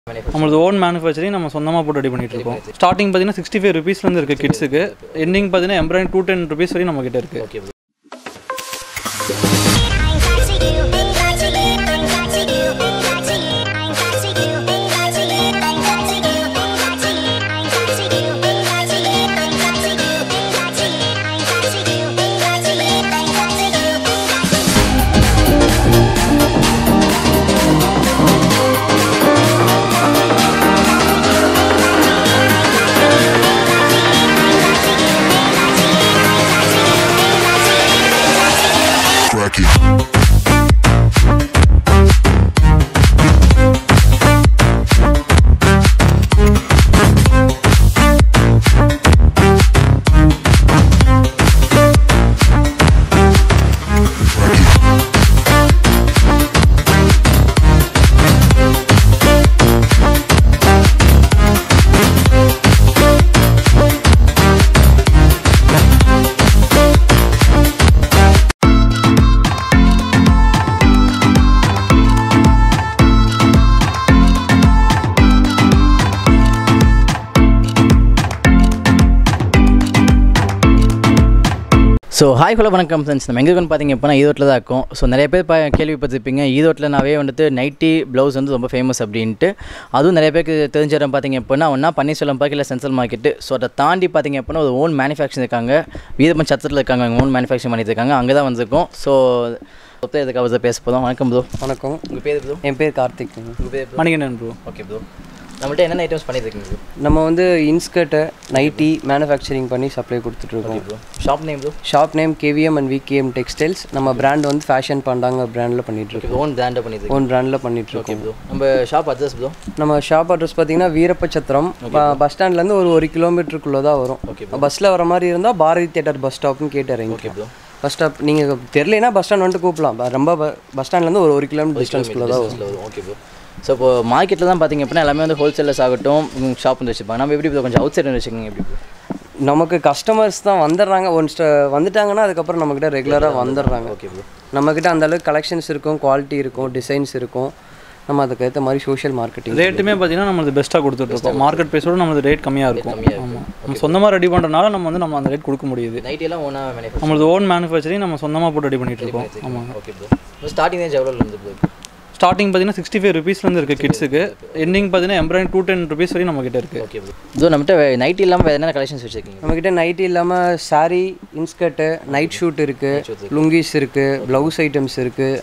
நம்மளது own manufacturing நம்ம சொந்தமாக போட்டு ரெடி பண்ணிட்டு இருக்கோம் ஸ்டார்டிங் பார்த்தீங்கன்னா சிக்ஸ்டி ஃபைவ் ருபீஸ்லேருந்து இருக்குது கிட்ஸுக்கு எண்டிங் பார்த்தீங்கன்னா எம்ப்ராய்டிங் டூ டென் ருபீஸ் வரையும் நம்ம கிட்ட இருக்குது okay Crack it. So hi hello வணக்கம் ஃப்ரெண்ட்ஸ் நம்ம எங்கே இருக்குன்னு பார்த்தீங்க எப்போனா ஈரோட்டில் தான் இருக்கும் ஸோ நிறைய பேர் பா கேள்விப்பட்டிருப்பீங்க ஈரோட்டில்னாவே வந்துட்டு நைட்டி ப்ளவுஸ் வந்து ரொம்ப ஃபேமஸ் அப்படின்ட்டு அதுவும் நிறைய பேருக்கு தெரிஞ்ச இடம் பார்த்தீங்க எப்போனா ஒன்றா பன்னீர்செல்வம் பார்க்க இல்லை சென்ட்ரல் மார்க்கெட்டு ஸோ அதை தாண்டி பார்த்தீங்க எப்போனா ஒரு ஓன் மேனுஃபேக்சரிங் இருக்காங்க வீரப்பன் சத்திரத்தில் இருக்காங்க அவங்க ஓன் மேனுஃபேக்சரிங் பண்ணிட்டு இருக்காங்க அங்கே தான் வந்திருக்கோம் ஸோ மொத்தம் இதுக்கு அவர்தான் பேச போதும் வணக்கம் ப்ரோ வணக்கம் உங்கள் பேர் ப்ரோ என் பேர் கார்த்திக் உங்கள் பேர் bro Manikandan bro okay bro நம்மள்ட்ட என்னென்ன ஐட்டம்ஸ் பண்ணியிருக்கீங்க ப்ரோ நம்ம வந்து இன்ஸ்கர்ட்டை நைட்டி மேனுஃபேக்சரிங் பண்ணி சப்ளை கொடுத்துட்ருக்கோம் bro shop name bro shop name KVM and VKM textiles நம்ம பிராண்ட் வந்து ஃபேஷன் பாண்டாங்க பிராண்டில் பண்ணிகிட்ருக்கோம் ஓன் பிராண்டை பண்ணியிருக்கோம் ஓன் பிராண்டில் ஓகே பண்ணிகிட்ருக்கோம் ப்ரோ நம்ம ஷாப் அட்ரஸ் ப்ரோ நம்ம ஷாப் அட்ரஸ் பார்த்தீங்கன்னா வீரப்பச்சத்திரம் பஸ் ஸ்டாண்ட்லேருந்து ஒரு ஒரு கிலோமீட்டருக்குள்ளே தான் வரும் Okay, பஸ்ஸில் வர மாதிரி இருந்தால் பாரதி தேட்டர் பஸ் ஸ்டாப்னு கேட்டு ஓகே இறங்கிக்கலாம் ப்ரோ பஸ் ஸ்டாப் நீங்கள் தெரியலனா பஸ் ஸ்டாண்ட் வந்துட்டு கூப்பிடலாம் ப- ரொம்ப பஸ் ஸ்டாண்ட்லேருந்து ஒரு ஒரு கிலோமீட்டர் டிஸ்டன்ஸ்க்குள்ளே தான் வரும் ஓகே ப்ரோ ஸோ இப்போ மார்க்கெட்டில் தான் பார்த்தீங்க அப்படின்னா எல்லாமே வந்து ஹோல்சேலர்ஸ் ஆகட்டும் ஷாப் வந்து வச்சுப்பாங்க நம்ம எப்படி bro கொஞ்சம் அவுட் சைடு வச்சுக்கோங்க எப்படி bro? நமக்கு கஸ்டமர்ஸ் தான் வந்துடுறாங்க ஒன்ஸ் வந்துட்டாங்கன்னா அதுக்கப்புறம் நம்மக்கிட்ட ரெகுலராக வந்துடுறாங்க ஓகே ப்ரோ நம்மக்கிட்ட அந்த அளவுக்கு கலெக்ஷன்ஸ் இருக்கும் குவாலிட்டி இருக்கும் டிசைன்ஸ் இருக்கும் நம்ம அதுக்கு ஏற்ற மாதிரி சோஷியல் மார்க்கெட்டிங் ரேட்டுமே பார்த்தீங்கன்னா நம்மளுக்கு பெஸ்ட்டாக கொடுத்துட்ருக்கோம் மார்க்கெட் ப்ரைஸோட நம்மளுக்கு ரேட் கம்மியாக இருக்கும் ஆமாம் நம்ம சொந்தமாக ரெடி பண்ணுறதுனால நம்ம வந்து நம்ம அந்த ரேட் கொடுக்க முடியுது நைட் எல்லாம் ஓனாக மேனுஃபேக்சர் நம்மளது ஓன் மேனுஃபேக்சரிங் நம்ம சொந்தமாக போட்டு ரெடி பண்ணிட்டு இருக்கோம் ஆமாம் ஓகே ப்ரோ ஸ்டார்டிங் ரேஞ்ச் எவ்வளோ இருந்து ப்ரோ ஸ்டார்டிங் பார்த்தீங்கன்னா சிக்ஸ்டி ஃபைவ் ருபீஸ்லேருந்து இருக்குது கிட்ஸுக்கு எண்டிங் பார்த்தீங்கன்னா எம்ப்ராய்டிங் டூ டென் ருபீஸ் வரையும் நம்ம கிட்ட இருக்குது ஓகே ப்ரோ இதோ நம்மகிட்ட நைட் இல்லாமல் வேறு என்ன கலெக்ஷன்ஸ் வச்சுருக்கீங்க நம்மக்கிட்ட நைட்டி இல்லாமல் saree இன்ஸ்கர்ட்டு நைட் ஷூட் இருக்குது லுங்கிஸ் இருக்குது ப்ளவுஸ் ஐட்டம்ஸ்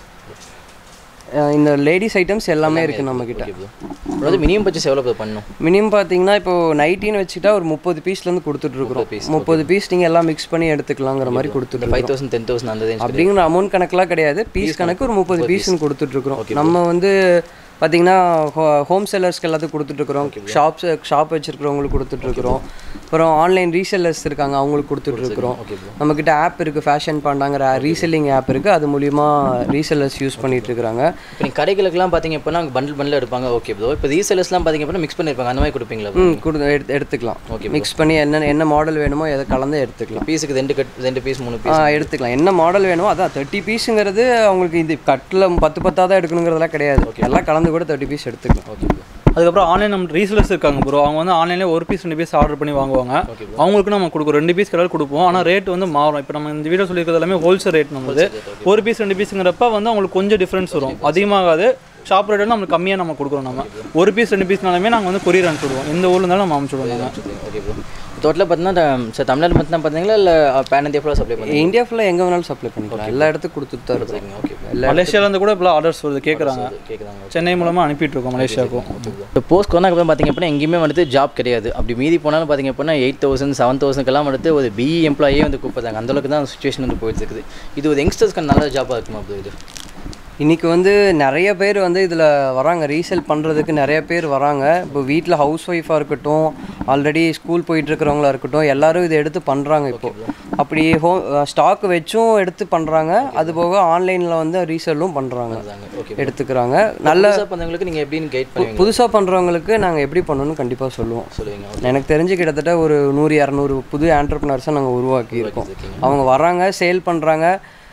இருக்குது இந்த லேடிஸ் ஐட்டம்ஸ் எல்லாமே இருக்குது நம்மக்கிட்ட ஓகே ப்ரோ ப்ரோ வந்து மினிமம் பர்ச்சேஸ் எவ்வளோ ப்ரோ பண்ணும் மினிமம் பார்த்தீங்கன்னா இப்போ நைட்டின்னு வச்சுக்கிட்டா ஒரு முப்பது பீஸ்லேருந்து கொடுத்துட்ருக்குறோம் முப்பது பீஸ் நீங்கள் எல்லாம் மிக்ஸ் பண்ணி எடுத்துக்கலாங்கிற மாதிரி கொடுத்துட்டு ஃபைவ் தௌசண்ட் டென் தௌசண்ட் அந்த ரேஞ்ச் அப்படிங்கிற அமௌண்ட் கணக்கெலாம் கிடையாது பீஸ் கணக்கு ஒரு முப்பது பீஸ்னு கொடுத்துட்ருக்குறோம் நம்ம வந்து பார்த்தீங்கன்னா ஹோம் செல்லர்ஸ்க்கு எல்லாத்துக்கும் கொடுத்துட்ருக்குறோம் ஷாப்ஸ் ஷாப் வச்சுருக்கிறவங்களுக்கு கொடுத்துட்ருக்குறோம் அப்புறம் ஆன்லைன் ரீசெல்லர்ஸ் இருக்காங்க அவங்களுக்கு கொடுத்துட்ருக்குறோம் நம்மக்கிட்ட ஆப் இருக்குது ஃபேஷன் பாண்டாங்கிற ரீசெல்லிங் ஆப் இருக்குது அது மூலிமா ரீசெல்லர்ஸ் யூஸ் பண்ணிட்டு இருக்காங்க இப்போ நீங்கள் கடைகளுக்குலாம் பார்த்தீங்க அப்படின்னா பண்டில் பண்டில் எடுப்பாங்க ஓகே ப்ரோ இப்போ ரீசெல்லர்ஸ்லாம் பார்த்தீங்க அப்படின்னா மிக்ஸ் பண்ணியிருப்பாங்க அந்த மாதிரி கொடுப்பீங்களா bro? ம் கொடு எடுத்து எடுத்துக்கலாம் மிக்ஸ் பண்ணி என்ன என்ன மாடல் வேணுமோ எதை கலந்து எடுத்துக்கலாம் பீஸுக்கு ரெண்டு கட் ரெண்டு பீஸ் மூணு ஆ பீஸ் எடுத்துக்கலாம் என்ன மாடல் வேணுமோ அதான் தேர்ட்டி பீஸுங்கிறது அவங்களுக்கு இது கட்டில் பத்து பத்தாக தான் எடுக்கணுங்கிறதெல்லாம் கிடையாது எல்லாம் கலந்து கூட தேர்ட்டி பீஸ் எடுத்துக்கலாம் ஓகே ப்ரோ அதுக்கப்புறம் ஆன்லைன் நம்ம ரீசெலர்ஸ் இருக்காங்க ப்ரோ அவங்க வந்து ஆன்லைன்லேயே ஒரு பீஸ் ரெண்டு பீஸ் ஆர்டர் பண்ணி வாங்குவாங்க அவங்களுக்கு நம்ம கொடுக்குறோம் ரெண்டு பீஸ் கலர் கொடுப்போம் ஆனால் ரேட் வந்து மாறும் இப்போ நம்ம இந்த வீடியோ சொல்லியிருக்கிறது எல்லாமே ஹோல்சேல் ரேட் நம்மளுது ஒரு பீஸ் ரெண்டு பீஸுங்கிறப்ப வந்து அவங்களுக்கு கொஞ்சம் டிஃப்ரென்ஸ் வரும் அதிகமாகாது ஷாப் ரேட் வந்து நம்மளுக்கு கம்மியாக நம்ம கொடுக்குறோம் நம்ம ஒரு பீஸ் ரெண்டு பீஸ்னாலுமே நாங்கள் வந்து கொரியர் அனுப்பிச்சுடுவோம் எந்த ஊர்ல இருந்தாலும் நம்ம அனுப்பிச்சுடுவோம் நம்ம ஓகே ப்ரோ டோட்டலாக பார்த்தீங்கன்னா சார் தமிழ்நாடு மட்டும் தான் பார்த்தீங்களா இல்லை பேன் இந்தியா ஃபுல்லாக சப்ளை பண்ணுறீங்க இந்தியா ஃபுல்லாக எங்கே வேணாலும் சப்ளை பண்ணிக்கலாம் எல்லா இடத்துக்கும் கொடுத்துட்டு தான் இருக்கோம் ஓகே மலேசியாவிலேருந்து கூட இப்போ ஆர்டர்ஸ் வருது கேட்குறாங்க கேட்குறாங்க சென்னை மூலமாக அனுப்பிட்டு இருக்கோம் மலேசியாவுக்கும் இப்போ போஸ்ட் கொரோனா அப்புறம் பார்த்தீங்க அப்படின்னா எங்கேயுமே வந்துட்டு ஜாப் கிடையாது அப்படி மீறி போனாலும் பார்த்தீங்க அப்படின்னா எயிட் தௌசண்ட் செவன் தௌசண்ட்க்கெல்லாம் வந்துட்டு ஒரு பிஇ எம்ப்ளாயே வந்து கூப்பிட்றாங்க அந்த அளவுக்கு தான் சுச்சுவேஷன் வந்து போயிட்டு இருக்குது இது ஒரு யங்ஸ்டர்ஸ்க்கு நல்ல ஜாப்பாக இருக்குமா அப்படி இது இன்னைக்கு வந்து நிறைய பேர் வந்து இதில் வராங்க ரீசேல் பண்ணுறதுக்கு நிறைய பேர் வராங்க இப்போ வீட்டில் ஹவுஸ் ஒய்ஃபாக இருக்கட்டும் ஆல்ரெடி ஸ்கூல் போயிட்டு இருக்கிறவங்களா இருக்கட்டும் எல்லாரும் இதை எடுத்து பண்ணுறாங்க இப்போ அப்படி ஹோ ஸ்டாக் வச்சும் எடுத்து பண்ணுறாங்க அது போக ஆன்லைனில் வந்து ரீசேலும் பண்ணுறாங்க ஓகே எடுத்துக்கிறாங்க நல்ல புதுசாக பண்ணவங்களுக்கு நீங்கள் எப்படின்னு கைட் பண்ணுவீங்க புதுசாக பண்ணுறவங்களுக்கு நாங்கள் எப்படி பண்ணணும்னு கண்டிப்பாக சொல்லுவோம் சொல்லுவீங்க எனக்கு தெரிஞ்சு கிட்டத்தட்ட ஒரு நூறு இரநூறு புது ஆண்டர்பனர்ஸை நாங்கள் உருவாக்கி இருக்கோம் அவங்க வராங்க சேல் பண்ணுறாங்க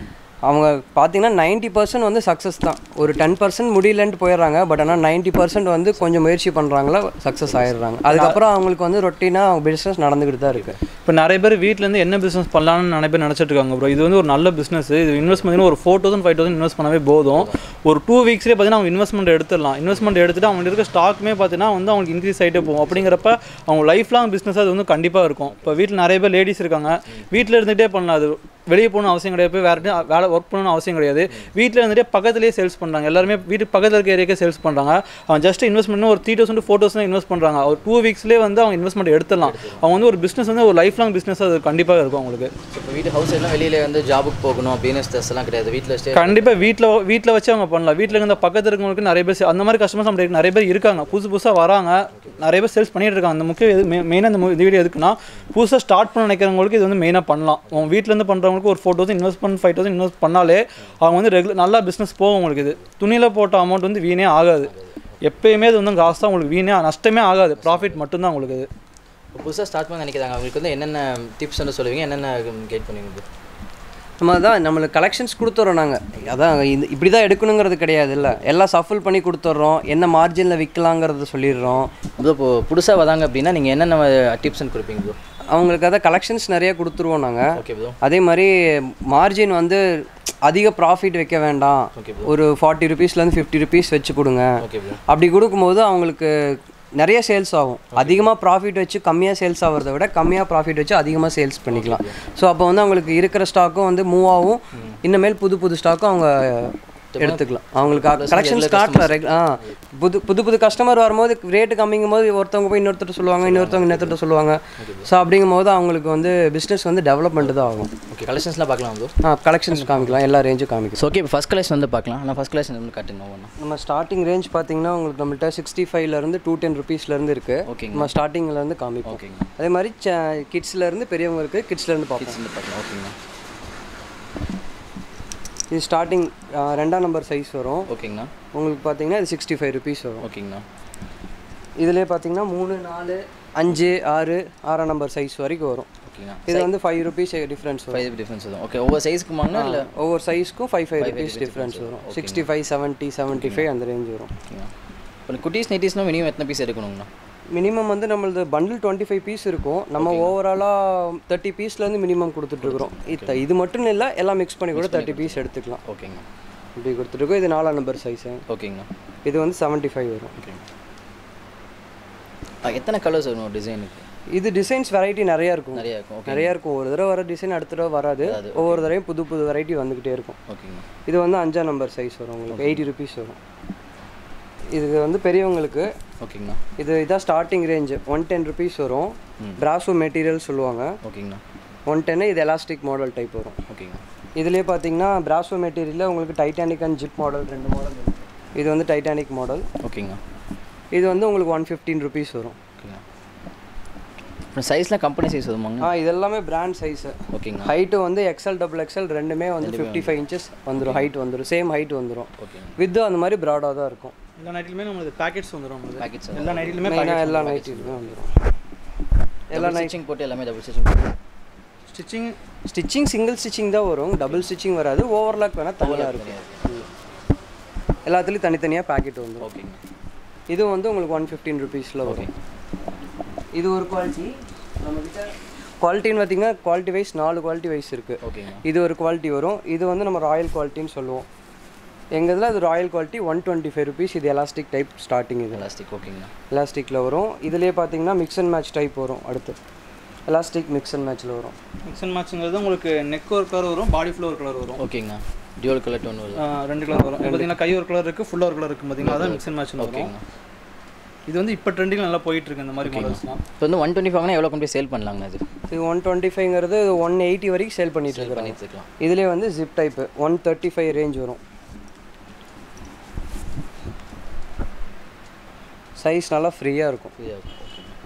அவங்க பார்த்தீங்கன்னா நைன்ட்டி பர்சன்ட் வந்து சக்ஸஸ் தான் ஒரு டென் பர்சன்ட் முடியலன்ட்டு போயிடுறாங்க பட் ஆனால் நைன்ட்டி பர்சன்ட் வந்து கொஞ்சம் முயற்சி பண்ணுறாங்களா சக்ஸஸ் ஆயிடுறாங்க அதுக்கப்புறம் அவங்களுக்கு வந்து ரொட்டீனாக அவங்க பிஸ்னஸ் நடந்துக்கிட்டு தான் இருக்குது இப்போ நிறைய பேர் வீட்டிலேருந்து என்ன பிஸ்னஸ் பண்ணலாம்னு நிறைய பேர் நினச்சிட்டு இருக்காங்க ப்ரோ இது வந்து ஒரு நல்ல பிஸ்னஸ் இது இன்வெஸ்ட் பண்ணி ஒரு four thousand five thousand invest பண்ணவே போதும் ஒரு டூ வீக்ஸ்லேயே பார்த்தீங்கன்னா அவங்க இன்வெஸ்ட்மெண்ட் எடுத்துடலாம் இன்வெஸ்ட்மெண்ட் எடுத்துட்டு அவங்க இருக்க ஸ்டாக்குமே பார்த்தீங்கன்னா வந்து அவங்களுக்கு இன்க்ரீஸ் ஆகிட்டே போகும் அப்படிங்கிறப்ப அவங்க லைஃப் லாங் பிஸ்னஸ் அது வந்து கண்டிப்பாக இருக்கும் இப்போ வீட்டில் நிறைய பேர் லேடிஸ் இருக்காங்க வீட்டில் இருந்துகிட்டே பண்ணலாம் அது வெளியே போகணும் அவசியம் கிடையாது போய் வேறு இடத்துல வேலை ஒர்க் பண்ணணும்னு அவசியம் கிடையாது வீட்டில் இருந்துகிட்டே பக்கத்துலேயே சேல்ஸ் பண்ணுறாங்க எல்லாருமே வீட்டுக்கு பக்கத்தில் இருக்க ஏரியாக்கே சேல்ஸ் பண்ணுறாங்க அவன் ஜஸ்ட் இன்வெஸ்ட்மெண்ட் ஒரு three thousand four thousand invest பண்ணுறாங்க ஒரு டூ வீக்ஸ்லேயே வந்து அவங்க இன்வெஸ்ட்மெண்ட் எடுத்துடலாம் அவங்க வந்து ஒரு பிஸ்னஸ் வந்து ஒரு லைஃப் லாங் பிஸ்னஸ் அது கண்டிப்பாக இருக்கும் அவங்களுக்கு ஸோ இப்போ வீட்டு ஹவுஸ் எல்லாம் வெளியில வந்து ஜாபுக்கு போகணும் அப்படின்னு ஸ்ட்ரெஸ் எல்லாம் கிடையாது வீட்டில் ஸ்டே கண்டிப்பாக வீட்டில் வீட்டில் வச்சு அவங்க பண்ணலாம் வீட்டில் இருந்த பக்கத்தில் இருக்கவங்களுக்கு நிறைய பேர் அந்த மாதிரி கஸ்டமர்ஸ் நம்ம நிறைய பேர் இருக்காங்க புதுசு புதுசாக வராங்க நிறைய பேர் சேல்ஸ் பண்ணிட்டு இருக்காங்க அந்த முக்கிய எது மெயினாக இந்த மு- இந்த வீடியோ எதுக்குன்னா புதுசாக ஸ்டார்ட் பண்ண நினைக்கிறவங்களுக்கு இது வந்து மெயினாக பண்ணலாம் அவங்க வீட்டிலேருந்து பண்ணுறவங்களுக்கு ஒரு four thousand investment five thousand invest பண்ணாலே அவங்க வந்து ரெகுலர் நல்லா பிஸ்னஸ் போகும் உங்களுக்கு இது துணியில் போட்ட அமௌண்ட் வந்து வீணே ஆகாது எப்பயுமே இது வந்து காசு தான் உங்களுக்கு வீணே நஷ்டமே ஆகாது ப்ராஃபிட் மட்டும்தான் உங்களுக்கு இது இப்போ புதுசாக ஸ்டார்ட் பண்ண நினைக்கிறாங்க அவங்களுக்கு வந்து என்னென்ன டிப்ஸ் வந்து சொல்லுவீங்க என்னென்ன கேட் பண்ணுவீங்க bro? நம்ம தான் நம்மளுக்கு கலெக்ஷன்ஸ் கொடுத்துட்றோம் நாங்கள் அதான் இந்த இப்படி தான் எடுக்கணுங்கிறது கிடையாது இல்லை எல்லாம் சஃபில் பண்ணி கொடுத்துட்றோம் என்ன மார்ஜினில் விற்கலாங்கிறத சொல்லிடுறோம் ப்ரோ இப்போ புதுசாக வராங்க அப்படின்னா நீங்கள் என்னென்ன டிப்ஸ் கொடுப்பீங்க ப்ரோ அவங்களுக்கு அதான் கலெக்ஷன்ஸ் நிறைய கொடுத்துருவோம் நாங்கள் ஓகே ப்ரோ அதே மாதிரி மார்ஜின் வந்து அதிக ப்ராஃபிட் வைக்க வேண்டாம் Okay ஒரு ஃபார்ட்டி ருபீஸ்லேருந்து ஃபிஃப்டி ருபீஸ் வச்சு கொடுங்க ஓகே ப்ரோ அப்படி கொடுக்கும்போது அவங்களுக்கு நிறைய சேல்ஸ் ஆகும் அதிகமாக ப்ராஃபிட் வச்சு கம்மியாக சேல்ஸ் ஆகிறத விட கம்மியாக ப்ராஃபிட் வச்சு அதிகமாக சேல்ஸ் பண்ணிக்கலாம் ஸோ அப்போ வந்து அவங்களுக்கு இருக்கிற ஸ்டாக்கும் வந்து மூவ் ஆகும் இன்னமேல் புது புது ஸ்டாக்கும் அவங்க எடுத்துக்கலாம் அவங்களுக்கு கலெக்ஷன்ஸ் காட்டல ரெகு ஆ புது புது புது கஸ்டமர் வரும்போது ரேட்டு கம்மிங்கும் போது ஒருத்தவங்க போய் இன்னொருத்தர் சொல்லுவாங்க இன்னொருத்தவங்க இன்னொருத்தர் சொல்லுவாங்க ஸோ அப்படிங்கும் போது அவங்களுக்கு வந்து பிஸ்னஸ் வந்து டெவலப்மெண்ட் தான் ஆகும் ஓகே கலெக்ஷன்ஸ்லாம் பார்க்கலாம் ப்ரோ ஆ கலெக்ஷன்ஸ் காமிக்கலாம் எல்லா ரேஞ்சும் காமிக்கலாம் ஸோ ஓகே இப்போ ஃபஸ்ட் கலெக்ஷன் வந்து பார்க்கலாம் நான் ஃபஸ்ட் கலெக்ஷன் வந்து காட்டுங்க ஒவ்வொன்றா நம்ம ஸ்டார்டிங் ரேஞ்ச் பார்த்தீங்கன்னா உங்களுக்கு நம்மள்ட்ட சிக்ஸ்டி ஃபைவ்லேருந்து டூ டென் ருபீஸ்லேருந்து இருக்குது ஓகேங்க நம்ம ஸ்டார்டிங்லேருந்து காமிப்போம் ஓகேங்க அதே மாதிரி கிட்ஸ்லேருந்து பெரியவங்க இருக்குது கிட்ஸ்லேருந்து பார்ப்போம் வந்து பார்க்கலாம் ஓகேங்க இது ஸ்டார்டிங் ரெண்டாம் நம்பர் சைஸ் வரும் ஓகேங்கண்ணா உங்களுக்கு பார்த்தீங்கன்னா இது சிக்ஸ்டி ஃபைவ் ருபீஸ் வரும் ஓகேங்கண்ணா இதுலேயே பார்த்தீங்கன்னா மூணு நாலு அஞ்சு ஆறு ஆறாம் நம்பர் சைஸ் வரைக்கும் வரும் ஓகேங்கண்ணா இது வந்து ஃபைவ் ருபீஸ் டிஃப்ரென்ஸ் வரும் ஃபைவ் டிஃப்ரென்ஸ் வரும் ஓகே ஒவ்வொரு சைஸ்க்கு வாங்கினா இல்லை ஒவ்வொரு சைஸ்க்கும் ஃபைவ் ஃபைவ் ருபீஸ் டிஃப்ரென்ஸ் வரும் sixty five seventy seventy five அந்த ரேஞ்ச் வரும் ஓகேங்கண்ணா இப்போ குட்டீஸ் நைட்டிஸ்னால் மினிமம் எத்தனை பீஸ் எடுக்கணுங்கண்ணா மினிமம் வந்து நம்மளது பண்டில் டுவெண்ட்டி ஃபைவ் பீஸ் இருக்கும் நம்ம ஓவராலாக தேர்ட்டி பீஸ்லேருந்து மினிமம் கொடுத்துட்ருக்குறோம் இது இது மட்டும் இல்லை எல்லாம் மிக்ஸ் பண்ணி கூட தேர்ட்டி பீஸ் எடுத்துக்கலாம் ஓகேங்கண்ணா இப்படி கொடுத்துருக்கோம் இது நாலாம் நம்பர் சைஸு ஓகேங்கண்ணா இது வந்து செவன்ட்டி ஃபைவ் வரும் ஓகேங்க ஆ, எத்தனை கலர்ஸ் வரும் டிசைனுக்கு இது டிசைன்ஸ் வெரைட்டி நிறையா இருக்கும் நிறையா இருக்கும் ஓகே நிறையா இருக்கும் ஒரு தடவை வர டிசைன் அடுத்த தடவை வராது ஒவ்வொரு தடவையும் புது புது வெரைட்டி வந்துக்கிட்டே இருக்கும் ஓகேங்கண்ணா இது வந்து அஞ்சாம் நம்பர் சைஸ் வரும் உங்களுக்கு எயிட்டி ருபீஸ் வரும் இது வந்து பெரியவங்களுக்கு ஓகேங்கண்ணா இது இதான் starting range one ten rupees வரும் பிராசோ மெட்டீரியல் சொல்லுவாங்க ஓகேங்கண்ணா ஒன் டென்னு இது எலாஸ்டிக் மாடல் டைப் வரும் ஓகேங்கண்ணா இதுலேயே பார்த்தீங்கன்னா பிராசோ மெட்டீரியலில் உங்களுக்கு டைட்டானிக் அண்ட் ஜிப் மாடல் ரெண்டு மாடல் இது வந்து டைட்டானிக் மாடல் ஓகேங்கண்ணா இது வந்து உங்களுக்கு ஒன் ஃபிஃப்டீன் ருபீஸ் வரும் ஓகேங்கண்ணா அப்புறம் சைஸ்லாம் கம்பெனி சைஸ் வருமாங்க ஆ இது எல்லாமே பிராண்ட் சைஸு ஓகேங்கண்ணா ஹைட்டு வந்து எக்ஸல் டபுள் எக்ஸல் ரெண்டுமே வந்து ஃபிஃப்டி ஃபைவ் இன்ச்சஸ் வந்துடும் ஹைட் வந்துடும் சேம் ஹைட் வந்துடும் ஓகேங்க வித்து அந்த மாதிரி ப்ராடாக தான் இருக்கும் எல்லா நைட்லையுமே நம்மளுக்கு பேக்கெட்ஸ் வந்துடும் நம்மளுக்கு பேக்கெட்ஸ் எல்லா நைட்லையுமே மெயினாக எல்லா நைட்டிலுமே வந்துடும் எல்லா ஸ்டிச்சிங் போட்டு எல்லாமே double stitching stitching stitching single stitching தான் வரும் டபுள் ஸ்டிச்சிங் வராது ஓவர்லாக் வேணால் தனியாக இருக்கும் எல்லாத்துலேயும் தனித்தனியாக பேக்கெட் வந்துடும் ஓகேங்க இது வந்து உங்களுக்கு ஒன் ஃபிஃப்டீன் ருபீஸில் வரும் இது ஒரு குவாலிட்டி நம்மக்கிட்ட குவாலிட்டின்னு பார்த்தீங்கன்னா குவாலிட்டி வைஸ் நாலு குவாலிட்டி வைஸ் இருக்குது ஓகேங்க இது ஒரு குவாலிட்டி வரும் இது வந்து நம்ம ராயல் குவாலிட்டின்னு சொல்லுவோம் எங்கள் இதில் அது royal quality one twenty five rupees இது எலாஸ்டிக் டைப் ஸ்டார்டிங் இது எலாஸ்டிக் ஓகேங்கண்ணா எலாஸ்டிக்கில் வரும் இதுலேயே பார்த்தீங்கன்னா மிக்ஸ் அண்ட் மேட்ச் டைப் வரும் அடுத்து எலாஸ்டிக் மிக்ஸ் அண்ட் மேட்ச்சில் வரும் மிக்ஸ் அண்ட் மேட்ச்ங்கிறது உங்களுக்கு நெக் ஒரு கலர் வரும் பாடி ஃபுல்லாக ஒரு கலர் வரும் ஓகேங்கண்ணா டியூவல் கலர் டோன் வருது ஆ, ரெண்டு கலர் வரும் பார்த்தீங்கன்னா கை ஒரு கலர் இருக்குது ஃபுல்லாக ஒரு கலர் இருக்குது பார்த்தீங்கன்னா அதான் மிக்ஸ் அண்ட் மேட்ச் வரும் ஓகேங்கண்ணா இது வந்து இப்போ ட்ரெண்டிங் நல்லா போயிட்டு இருக்கு இந்த மாதிரி மாடல்ஸ்லாம் இப்போ வந்து ஒன் டுவெண்ட்டி ஃபைவ்னா எவ்வளோ கொண்டு போய் சேல் பண்ணலாங்கண்ணா இது இது ஒன் டுவெண்ட்டி ஃபைவ்ங்கிறது ஒன் எயிட்டி வரைக்கும் சேல் பண்ணிட்டு இருக்கிறாங்க பண்ணிட்டுருக்கலாம் இதுலேயே வந்து zip type one thirty five range வரும் சைஸ் நல்லா ஃப்ரீயாக இருக்கும் ஃப்ரீயாக இருக்கும்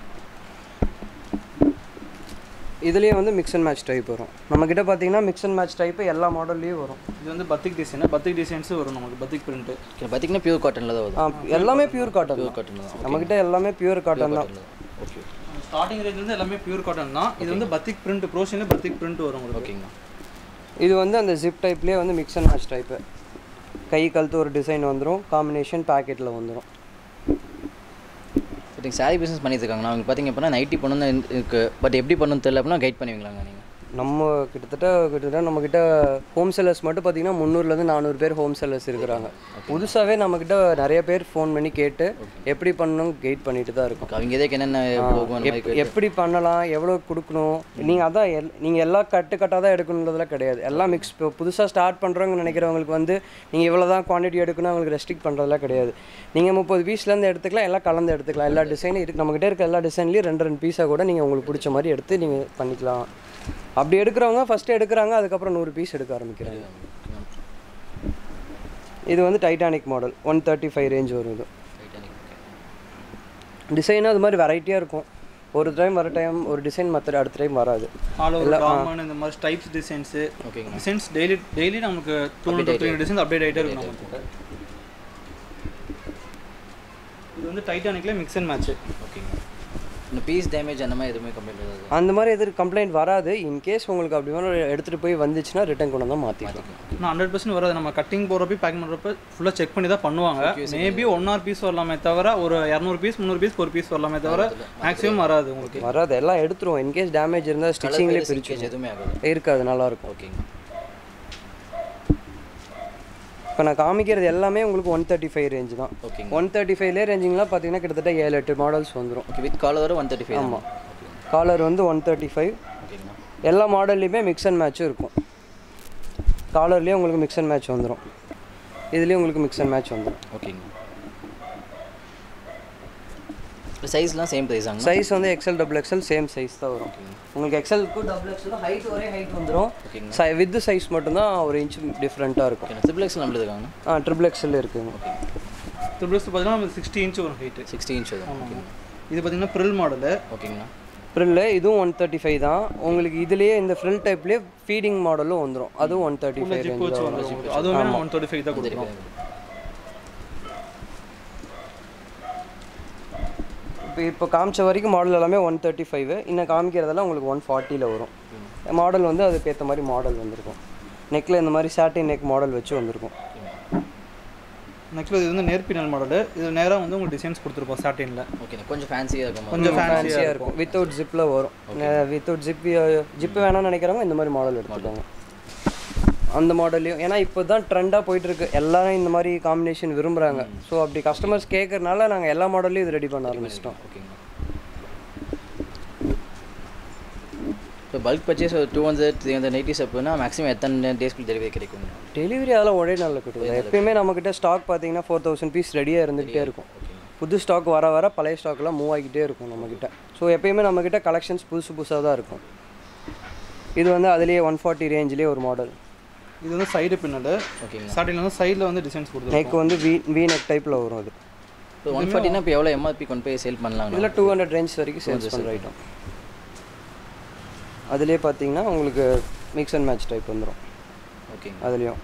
இதுலேயே வந்து மிக்ஸ் அண்ட் மேட்ச் டைப் வரும் நம்மக்கிட்ட பார்த்தீங்கன்னா மிக்ஸ் அண்ட் மேட்ச் டைப்பு எல்லா மாடல்லையும் வரும் இது வந்து பத்திக் டிசைன் பத்திக் டிசைன்ஸ் வரும் நமக்கு பத்திக் பிரிண்ட் ஓகே பார்த்தீங்கன்னா பியூர் காட்டனில் தான் வருது ஆ, எல்லாமே பியூர் காட்டன் பியூர் காட்டன் தான் நம்மக்கிட்ட எல்லாமே பியூர் காட்டன் தான் ஓகே ஸ்டார்டிங் ரேஞ்ச் வந்து எல்லாமே பியூர் காட்டன் தான் இது வந்து பத்திக் பிரிண்ட் ப்ரோஷனில் பத்திக் பிரிண்ட் வரும் உங்களுக்கு ஓகேங்கண்ணா இது வந்து அந்த ஜிப் டைப்லேயே வந்து மிக்ஸ் அண்ட் மேட்ச் டைப்பு கை கழுத்து ஒரு டிசைன் வந்துடும் காம்பினேஷன் பேக்கெட்டில் வந்துடும் இப்போ சாரி பிஸ்னஸ் பண்ணிட்டு இருக்காங்க அவங்க பார்த்தீங்க அப்படின்னா நைட்டி பண்ணணும் இருக்கு பட் எப்படி பண்ணணும் தெரியல அப்படின்னா கைட் பண்ணுவீங்களாங்க நீங்கள் நம்ம கிட்டத்தட்ட கிட்டத்தட்ட நம்மக்கிட்ட ஹோம் செல்லர்ஸ் மட்டும் பார்த்தீங்கன்னா முந்நூறுலேருந்து நானூறு பேர் ஹோம் செல்லர்ஸ் இருக்கிறாங்க புதுசாகவே நம்மக்கிட்ட நிறைய பேர் ஃபோன் பண்ணி கேட்டு எப்படி பண்ணணும் கைட் பண்ணிட்டு தான் இருக்கோம் அவங்க எதுக்கு என்னென்ன போகும் அந்த மாதிரி எப்- எப்படி பண்ணலாம் எவ்வளோ கொடுக்கணும் நீங்கள் அதான் எல் நீங்கள் எல்லாம் கட்டு கட்டாக தான் எடுக்கணுன்றதுலாம் கிடையாது எல்லாம் மிக்ஸ் இப்போ புதுசாக ஸ்டார்ட் பண்ணுறவங்க நினைக்கிறவங்களுக்கு வந்து நீங்கள் இவ்வளோ தான் குவான்டிட்டி எடுக்கணும் அவங்களுக்கு ரெஸ்ட்ரிக்ட் பண்ணுறதுலாம் கிடையாது நீங்கள் முப்பது பீஸ்லேருந்து எடுத்துக்கலாம் எல்லாம் கலந்து எடுத்துக்கலாம் எல்லா டிசைனும் இருக்குது நம்மக்கிட்ட இருக்க எல்லா டிசைன்லேயும் ரெண்டு ரெண்டு பீஸாக கூட நீங்கள் உங்களுக்கு பிடிச்ச மாதிரி எடுத்து நீங்கள் பண்ணிக்கலாம் அப்படி எடுக்கிறவங்க ஃபஸ்ட்டு எடுக்கிறாங்க அதுக்கப்புறம் நூறு பீஸ் எடுக்க ஆரம்பிக்கிறாங்க இது வந்து Titanic model one thirty five range வரும் இது டிசைனும் அது மாதிரி வெரைட்டியாக இருக்கும் ஒரு டைம் வர டைம் ஒரு டிசைன் மற்ற அடுத்த டைம் வராது ஆல் ஓவர் காமன் இந்த மாதிரி டைப்ஸ் டிசைன்ஸு ஓகேங்க டிசைன்ஸ் டெய்லி டெய்லி நமக்கு two hundred three designs update ஆகிட்டே இருக்கும் நமக்கு இது வந்து டைட்டானிக்ல மிக்ஸ் அண்ட் மேட்ச் ஓகேங்க இந்த பீஸ் டேமேஜ் அந்த மாதிரி எதுவுமே கம்ப்ளைண்ட் வராது அந்த மாதிரி எதுவும் கம்ப்ளைண்ட் வராது இன்கேஸ் உங்களுக்கு அப்படி வேணும் எடுத்துகிட்டு போய் வந்துச்சுன்னா ரிட்டர்ன் கொண்டு வந்தால் மாற்றிக்கலாம் ஆனால் ஹண்ட்ரட் பர்சன்ட் வராது நம்ம கட்டிங் போகிறப்ப பேக்கிங் பண்ணுறப்ப ஃபுல்லாக செக் பண்ணி தான் பண்ணுவாங்க மேபி ஒன் ஆர் பீஸ் வரலாமே தவிர ஒரு இரநூறு பீஸ் முந்நூறு பீஸ் ஒரு பீஸ் வரலாமே தவிர மேக்ஸிமம் வராது உங்களுக்கு வராது எல்லாம் எடுத்துருவோம் இன்கேஸ் டேமேஜ் இருந்தால் ஸ்டிச்சிங்லேயே பிரிச்சு Leakage எதுவுமே ஆகாது இருக்காது நல்லாயிருக்கும் ஓகேங்க இப்போ நான் காமிக்கிறது எல்லாமே உங்களுக்கு ஒன் தேர்ட்டி ஃபைவ் ரேஞ்ச் தான் ஓகேங்க ஒன் தேர்ட்டி ஃபைவ்லேயே ரேஞ்சிங்லாம் பார்த்தீங்கன்னா கிட்டத்தட்ட ஏழு எட்டு மாடல்ஸ் வந்துடும் okay with collar one thirty five ஆமாம் காலர் வந்து ஒன் தேர்ட்டி ஃபைவ் ஓகேங்கண்ணா எல்லா மாடல்லையுமே மிக்ஸ் அண்ட் மேட்சும் இருக்கும் காலர்லேயே உங்களுக்கு மிக்ஸ் அண்ட் மேட்ச் வந்துடும் இதுலேயும் உங்களுக்கு மிக்ஸ் அண்ட் மேட்ச் வந்துடும் ஓகேங்க சைஸ்லாம் சேம் ப்ரைஸாங்க சைஸ் வந்து XL double XL same size தான் வரும் உங்களுக்கு எக்ஸலுக்கும் டபுள் எக்ஸல் ஹைட் ஒரே ஹைட் வந்துடும் ஓகேங்க சை வித் சைஸ் மட்டும்தான் ஒரு இன்ச் டிஃப்ரெண்ட்டாக இருக்கும் ஓகே ட்ரிபிள் எக்ஸ் நம்மளுது இருக்காங்கண்ணா ஆ ட்ரிபிள் எக்ஸல் இருக்குங்க ட்ரிபிள்ஸ் பார்த்தீங்கன்னா நமக்கு சிக்ஸ்டி இன்ச் வரும் ஹைட்டு சிக்ஸ்டி இன்ச் வரும் ஓகேங்க இது பார்த்தீங்கன்னா ப்ரில் மாடலு ஓகேங்கண்ணா ஃப்ரில்லு இதுவும் ஒன் தேர்ட்டி ஃபைவ் தான் உங்களுக்கு இதுலேயே இந்த ஃப்ரில் டைப்லேயே ஃபீடிங் மாடலும் வந்துடும் அதுவும் one thirty five zip range வச்சு தான் வரும் வந்துடும் அதுவுமே நம்ம ஒன் தேர்ட்டி ஃபைவ் தான் கொடுக்குறோம் இப்போ இப்போ காமிச்ச வரைக்கும் மாடல் எல்லாமே ஒன் தேர்ட்டி ஃபைவ் இன்னும் காமிக்கிறதெல்லாம் உங்களுக்கு ஒன் ஃபார்ட்டியில் வரும் மாடல் வந்து அதுக்கேற்ற மாதிரி மாடல் வந்திருக்கும் நெக்கில் இந்த மாதிரி சாட்டின் நெக் மாடல் வச்சு வந்திருக்கும் நெக்ஸ்ட் இது வந்து நேர்பினல் மாடலு இது நேராக வந்து உங்களுக்கு டிசைன்ஸ் கொடுத்துருப்போம் சாட்டினில் ஓகேண்ணா கொஞ்சம் ஃபேன்சியாக இருக்கும் கொஞ்சம் ஃபேன்சியாக ஃபேன்சியாக இருக்கும் வித்தவுட் ஜிப்பில் வரும் வித்தவுட் ஜிப் ஜிப்பு வேணாம்னு நினைக்கிறவங்க இந்த மாதிரி மாடல் எடுத்துக்கோங்க அந்த மாடல்லையும் ஏன்னா இப்போ தான் ட்ரெண்டாக போயிட்டுருக்கு எல்லாரும் இந்த மாதிரி காம்பினேஷன் விரும்புகிறாங்க ஸோ அப்படி கஸ்டமர்ஸ் கேட்கறனால நாங்கள் எல்லா மாடல்லையும் இது ரெடி பண்ண ஆரம்பிச்சிட்டோம் ஓகேங்க இப்போ பல்க் பர்ச்சேஸ் ஒரு two hundred three hundred nighties அப்படின்னா மேக்ஸிமம் எத்தனை டேஸ்க்கு டெலிவரி கிடைக்கும் டெலிவரி அதெல்லாம் ஒரே நாளில் கிட்டுது எப்பயுமே நம்மக்கிட்ட ஸ்டாக் பார்த்தீங்கன்னா ஃபோர் தௌசண்ட் பீஸ் ரெடியாக இருந்துகிட்டே இருக்கும் புது ஸ்டாக் வர வர பழைய ஸ்டாக்லாம் மூவ் ஆகிக்கிட்டே இருக்கும் நம்மக்கிட்ட ஸோ எப்பயுமே நம்மக்கிட்ட கலெக்ஷன்ஸ் புதுசு புதுசாக தான் இருக்கும் இது வந்து அதுலேயே ஒன் ஃபார்ட்டி ரேஞ்சிலே ஒரு மாடல் இது வந்து சைடு பின்னல் ஓகேங்க சாட்டினில் வந்து சைடில் வந்து டிசைன்ஸ் கொடுத்துருக்கோம் நெக் வந்து வி வி நெக் டைப்பில் வரும் அது இப்போ ஒன் ஃபார்ட்டினா இப்போ எவ்வளோ எம்ஆர்பி கொண்டு போய் சேல் பண்ணலாங்க இதில் டூ ஹண்ட்ரட் ரேஞ்ச் வரைக்கும் சேல்ஸ் பண்ணுற ஐட்டம் அதுலேயே பார்த்தீங்கன்னா உங்களுக்கு மிக்ஸ் அண்ட் மேட்ச் டைப் வந்துடும் ஓகேங்க அதுலேயும்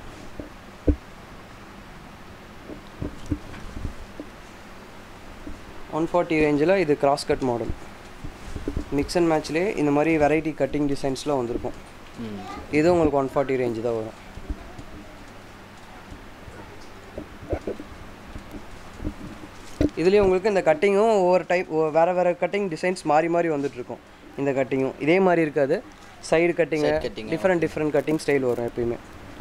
ஒன் ஃபார்ட்டி ரேஞ்சில் இது cross cut model mix and மேட்ச்லேயே இந்த மாதிரி வெரைட்டி கட்டிங் டிசைன்ஸ்லாம் வந்திருக்கும் ம் இது உங்களுக்கு ஒன் ஃபார்ட்டி ரேஞ்சு தான் வரும் இதுலேயும் உங்களுக்கு இந்த கட்டிங்கும் ஒவ்வொரு டைப் வேறு வேறு கட்டிங் டிசைன்ஸ் மாறி மாறி வந்துட்டு இருக்கும் இந்த கட்டிங்கும் இதே மாதிரி இருக்காது side cutting Side cutting, different different cutting style வரும் எப்பயுமே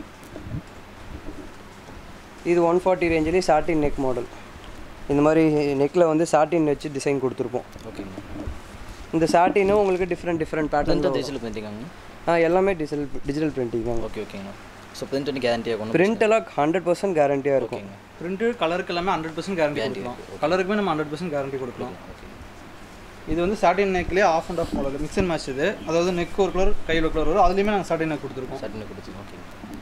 இது ஒன் ஃபார்ட்டி ரேஞ்சிலேயே சாட்டின் நெக் மாடல் இந்த மாதிரி நெக்கில் வந்து சாட்டின் வச்சு டிசைன் கொடுத்துருப்போம் ஓகேங்க இந்த சாட்டினும் உங்களுக்கு different different pattern print digital பிரிண்டிங்காங்க ஆ எல்லாமே டிஜிட்டல் டிஜிட்டல் பிரிண்டிங் தான் ஓகே ஓகேங்கண்ணா ஸோ பிரிண்ட் வந்து கேரண்டியாக கொண்டு பிரிண்ட் எல்லாம் ஹண்ட்ரட் பர்சன்ட் கேரண்டியாக இருக்கும் ஓகேங்க பிரிண்ட்டு கலருக்கு எல்லாமே ஹண்ட்ரட் பர்சன்ட் கேரண்டி கொடுக்கலாம் கலருக்குமே நம்ம ஹண்ட்ரட் பர்சன்ட் கேரண்டி கொடுக்கலாம் இது வந்து சாட்டின் நெக்லேயே off and off model mix and match இது அதாவது நெக் ஒரு கலர் கையில் ஒரு கலர் வரும் அதுலேயுமே நாங்கள் சாட்டின் நெக் கொடுத்துருக்கோம் சட்டுன்னு கொடுத்து ஓகே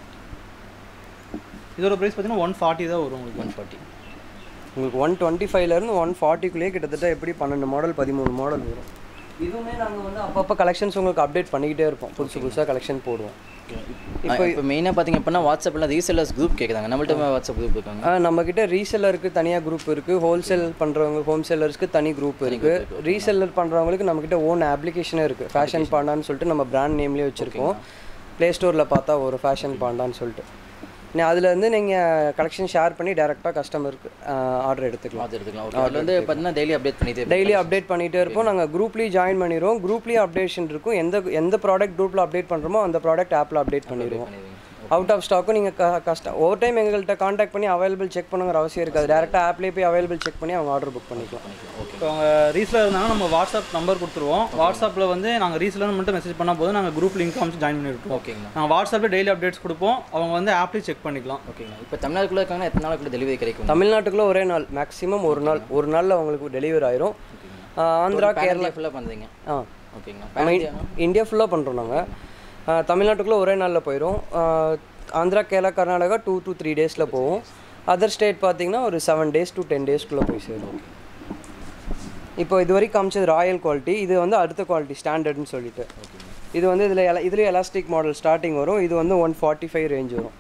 இதோட ப்ரைஸ் பார்த்தீங்கன்னா ஒன் ஃபார்ட்டி தான் வரும் உங்களுக்கு ஒன் ஃபார்ட்டி உங்களுக்கு ஒன் டுவெண்ட்டி ஃபைவ்லேருந்து ஒன் ஃபார்ட்டிக்குள்ளேயே கிட்டத்தட்ட எப்படி பன்னெண்டு மாடல் பதிமூணு மாடல் வரும் இதுவுமே நாங்கள் வந்து அப்பப்போ கலெக்ஷன்ஸ் உங்களுக்கு அப்டேட் பண்ணிக்கிட்டே இருப்போம் புதுசு புதுசாக கலெக்ஷன் போடுவோம் இப்போ இப்போ மெயினாக பார்த்தீங்க அப்படின்னா வாட்ஸ்அப்பில் ரீசெல்லர்ஸ் குரூப் கேட்குறாங்க நம்மள்ட்ட வாட்ஸ்அப் குரூப் இருக்காங்க ஆ, நம்மக்கிட்ட ரீசெல்லருக்கு தனியாக குரூப் இருக்குது ஹோல்சேல் பண்ணுறவங்க ஹோம் செல்லர்ஸ்க்கு தனி குரூப் இருக்குது ரீசெல்லர் பண்ணுறவங்களுக்கு நம்மக்கிட்ட ஓன் அப்ளிகேஷனே இருக்குது ஃபேஷன் பாண்டான்னு சொல்லிட்டு நம்ம பிராண்ட் நேம்லேயே வச்சுருக்கோம் ப்ளே ஸ்டோரில் பார்த்தா ஒரு ஃபேஷன் பாண்டான்னு சொல்லிட்டு நீ அதுலேருந்து நீங்கள் கலெக்ஷன் ஷேர் பண்ணி டேரெக்டாக கஸ்டமருக்கு ஆர்டர் எடுத்துக்கலாம் அது எடுத்துக்கலாம் ஓகே அதில் வந்து பார்த்தீங்கன்னா டெய்லி அப்டேட் பண்ணிட்டு டெய்லி அப்டேட் பண்ணிகிட்டே இருப்போம் நாங்கள் குரூப்லேயும் ஜாயின் பண்ணிடுவோம் குரூப்லேயும் அப்டேஷன் இருக்கும் எந்த எந்த ப்ராடக்ட் குரூப்பில் அப்டேட் பண்ணுறோமோ அந்த ப்ராடக்ட் ஆப்பில் அப்டேட் பண்ணிடுவோம் அவுட் ஆஃப் ஸ்டாக்கும் நீங்கள் க கஷ்டம் ஒவ்வொரு டைம் எங்கள்கிட்ட காண்டாக்ட் பண்ணி அவைலபிள் செக் பண்ணுங்கிற அவசியம் இருக்காது டேரெக்டாக ஆப்லேயே போய் அவைலபிள் செக் பண்ணி அவங்க ஆர்டர் புக் பண்ணிக்கலாம் இப்போ அவங்க ரீசெலர் இருந்தாங்கன்னா நம்ம வாட்ஸ்அப் நம்பர் கொடுத்துருவோம் வாட்ஸ்அப்பில் வந்து நாங்கள் ரீசெலர் மட்டும் மெசேஜ் பண்ணால் போதும் நாங்கள் குரூப் லிங்க் அமைச்சு ஜாயின் பண்ணிருப்போம் ஓகேங்கண்ணா நாங்கள் வாட்ஸ்அப்பில் டெய்லி அப்டேட்ஸ் கொடுப்போம் அவங்க வந்து ஆப்லேயும் செக் பண்ணிக்கலாம் ஓகேங்கண்ணா இப்போ தமிழ்நாட்டுக்குள்ளே இருக்காங்கன்னா எத்தனை நாளுக்குள்ள டெலிவரி கிடைக்கும் தமிழ்நாட்டுக்குள்ளே ஒரே நாள் மேக்ஸிமம் ஒரு நாள் ஒரு நாளில் அவங்களுக்கு டெலிவரி ஆயிரும் ஆஹ் ஆந்திரா கேரளா ஃபுல்லாக பண்ணுறீங்க ஆ ஓகேங்கண்ணா நம்ம இந்தியா ஃபுல்லாக பண்ணுறோம் நாங்கள் தமிழ்நாட்டுக்குள்ளே ஒரே நாளில் போயிடும் Andhra Kerala Karnataka two to three டேஸில் போவோம் அதர் ஸ்டேட் பார்த்தீங்கன்னா ஒரு செவன் டேஸ் to டென் டேஸ்க்குள்ளே போய் சேரும் இப்போ இது வரைக்கும் காமிச்சது ராயல் குவாலிட்டி இது வந்து அடுத்த குவாலிட்டி ஸ்டாண்டர்ட்னு சொல்லிட்டு இது வந்து இதில் எல இதுலேயும் எலாஸ்டிக் மாடல் ஸ்டார்டிங் வரும் இது வந்து ஒன் ஃபார்ட்டி ஃபைவ் ரேஞ்ச் வரும்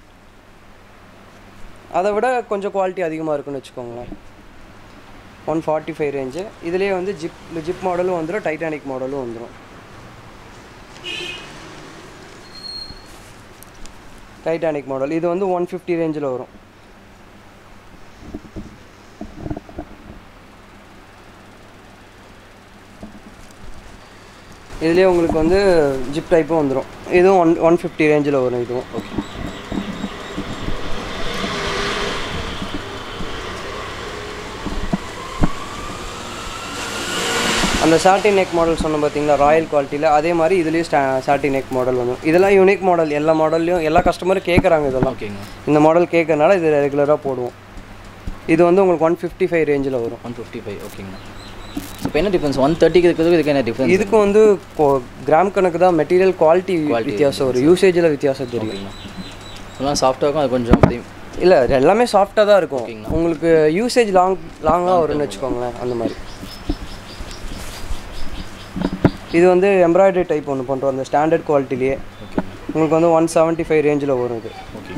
அதை விட கொஞ்சம் குவாலிட்டி அதிகமாக இருக்குன்னு வச்சுக்கோங்களேன் ஒன் ஃபார்ட்டி ஃபைவ் ரேஞ்சு இதுலேயே வந்து ஜிப் ஜிப் மாடலும் வந்துடும் டைட்டானிக் மாடலும் வந்துடும் டைட்டானிக் மாடல் இது வந்து ஒன் ஃபிஃப்டி ரேஞ்சில் வரும் இதுலேயே உங்களுக்கு வந்து ஜிப் டைப்பும் வந்துடும் இதுவும் ஒன் ஒன் ஃபிஃப்டி ரேஞ்சில் வரும் இதுவும் ஓகே அந்த சாட்டின் நெக் மாடல் சொன்ன பார்த்தீங்களா ராயல் குவாலிட்டியில் அதே மாதிரி இதுலேயும் ஸ்டா சாட்டின் நெக் மாடல் வந்துடும் இதெல்லாம் யூனிக் மாடல் எல்லா மாடல்லையும் எல்லா கஸ்டமரும் கேட்குறாங்க இதெல்லாம் ஓகேங்க இந்த மாடல் கேட்கறனால இது ரெகுலராக போடுவோம் இது வந்து உங்களுக்கு ஒன் ஃபிஃப்டி ஃபைவ் ரேஞ்சில் வரும் ஒன் ஃபிஃப்டி ஃபைவ் ஓகேங்கண்ணா இப்போ என்ன டிஃப்ரென்ஸ் ஒன் தேர்ட்டிக்கு இருக்கிறதுக்கு இதுக்கு என்ன டிஃப்ரென்ஸ் இதுக்கு வந்து கிராம் கணக்கு தான் மெட்டீரியல் குவாலிட்டி வித்தியாசம் வரும் யூசேஜில் வித்தியாசம் தெரியும் ஓகேங்கண்ணா எல்லாம் சாஃப்டாக இருக்கும் அது கொஞ்சம் அப்படி இல்லை எல்லாமே சாஃப்டாக தான் இருக்கும் ஓகேங்கண்ணா. உங்களுக்கு யூசேஜ் லாங் லாங்காக வரும்னு வச்சுக்கோங்களேன் அந்த மாதிரி இது வந்து எம்ப்ராய்டரி டைப் ஒன்று பண்ணுறோம் அந்த ஸ்டாண்டர்ட் குவாலிட்டிலேயே ஓகேங்க உங்களுக்கு வந்து ஒன் செவன்ட்டி ஃபைவ் ரேஞ்சில் வரும் இது ஓகே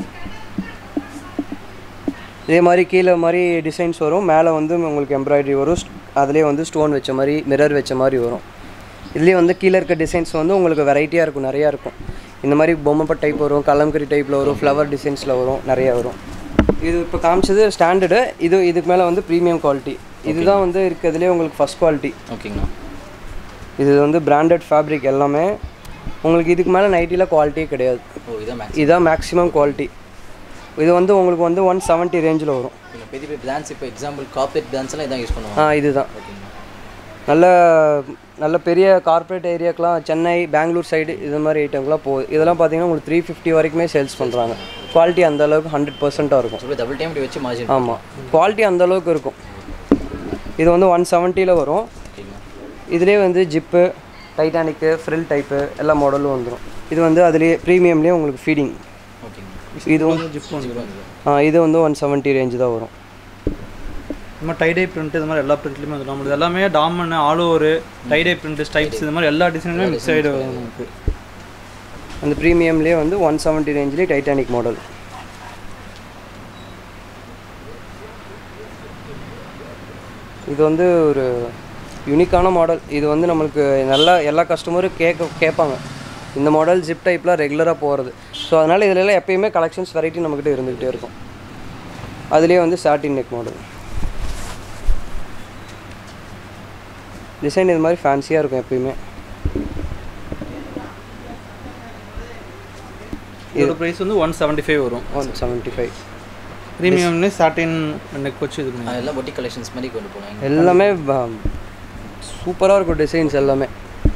இதே மாதிரி கீழே மாதிரி டிசைன்ஸ் வரும் மேலே வந்து உங்களுக்கு எம்ப்ராய்டரி வரும் அதுலேயே வந்து ஸ்டோன் வச்ச மாதிரி மிரர் வச்ச மாதிரி வரும் இதுலேயே வந்து கீழே இருக்க டிசைன்ஸ் வந்து உங்களுக்கு வெரைட்டியாக இருக்கும் நிறையா இருக்கும் இந்த மாதிரி பொம்மைப்பட் டைப் வரும் கலம்கரி டைப்பில் வரும் ஃப்ளவர் டிசைன்ஸில் வரும் நிறையா வரும் இது இப்போ காமிச்சது ஸ்டாண்டர்டு இது இதுக்கு மேலே வந்து ப்ரீமியம் குவாலிட்டி இதுதான் வந்து இருக்கிறதுலே உங்களுக்கு ஃபஸ்ட் குவாலிட்டி ஓகேங்கண்ணா இது வந்து பிராண்டட் ஃபேப்ரிக் எல்லாமே உங்களுக்கு இதுக்கு மேலே நைட்டியில் குவாலிட்டியே கிடையாது ஓ இதான் மேக்ஸ் இதுதான் மேக்ஸிமம் குவாலிட்டி இது வந்து உங்களுக்கு வந்து ஒன் செவன்ட்டி ரேஞ்சில் வரும் இப்போ பெரிய பெரிய பிராண்ட்ஸ் இப்போ எக்ஸாம்பிள் கார்பரேட் பிராண்ட்ஸ் எல்லாம் இதான் யூஸ் பண்ணுவாங்க ஆ இதுதான் ஓகேங்கண்ணா நல்ல நல்ல பெரிய கார்ப்பரேட் ஏரியாக்கெலாம் சென்னை பெங்களூர் சைடு இது மாதிரி ஐட்டம்லாம் போகுது இதெல்லாம் பார்த்தீங்கன்னா உங்களுக்கு த்ரீ ஃபிஃப்டி வரைக்குமே சேல்ஸ் பண்ணுறாங்க குவாலிட்டி அந்த அளவுக்கு ஹண்ட்ரட் பர்சன்ட்டாக இருக்கும் சொல்லி டபுள் டைம் இப்படி வச்சு மார்ஜின் ஆமாம் குவாலிட்டி அந்த அளவுக்கு இருக்கும் இது வந்து ஒன் செவன்ட்டியில் வரும் ஓகேங்கண்ணா இதுலேயே வந்து ஜிப்பு டைட்டானிக்கு ஃப்ரில் டைப்பு எல்லா மாடலும் வந்துடும் இது வந்து அதுலேயே ப்ரீமியம்லேயே உங்களுக்கு ஃபீடிங் ஓகேங்கண்ணா இதுவும் ஜிப் வந்து ஆ, இது வந்து ஒன் செவன்ட்டி ரேஞ்சு தான் வரும் இந்த மாதிரி டைடை பிரிண்ட் இது மாதிரி எல்லா பிரிண்ட்லையுமே வந்துடும் நம்மளுது எல்லாமே டாமன் all over tie dye print stripes இது மாதிரி எல்லா டிசைனுமே மிக்ஸ் ஆகிடு நமக்கு அந்த ப்ரீமியம்லேயே வந்து ஒன் செவன்ட்டி ரேஞ்சிலே டைட்டானிக் மாடல் இது வந்து ஒரு யூனிக்கான மாடல் இது வந்து நம்மளுக்கு நல்லா எல்லா கஸ்டமரும் கேட்க கேட்பாங்க இந்த மாடல் ஜிப் டைப்லாம் ரெகுலராக போகிறது ஸோ அதனால் இதில் எல்லாம் எப்பயுமே கலெக்ஷன்ஸ் வெரைட்டி நம்மக்கிட்ட இருந்துக்கிட்டே இருக்கும் அதுலேயே வந்து சாட்டின் நெக் மாடல் டிசைன் இது மாதிரி ஃபேன்சியாக இருக்கும் எப்பயுமே இதோட ப்ரைஸ் வந்து ஒன் செவன்ட்டி ஃபைவ் வரும் ஒன் செவன்ட்டி ஃபைவ் ப்ரீமியம்னு சாட்டின் நெக் வச்சு இது பண்ணி எல்லாம் பொட்டி கலெக்ஷன்ஸ் மாதிரி கொண்டு போனாங்க எல்லாமே சூப்பராக இருக்கும் டிசைன்ஸ் எல்லாமே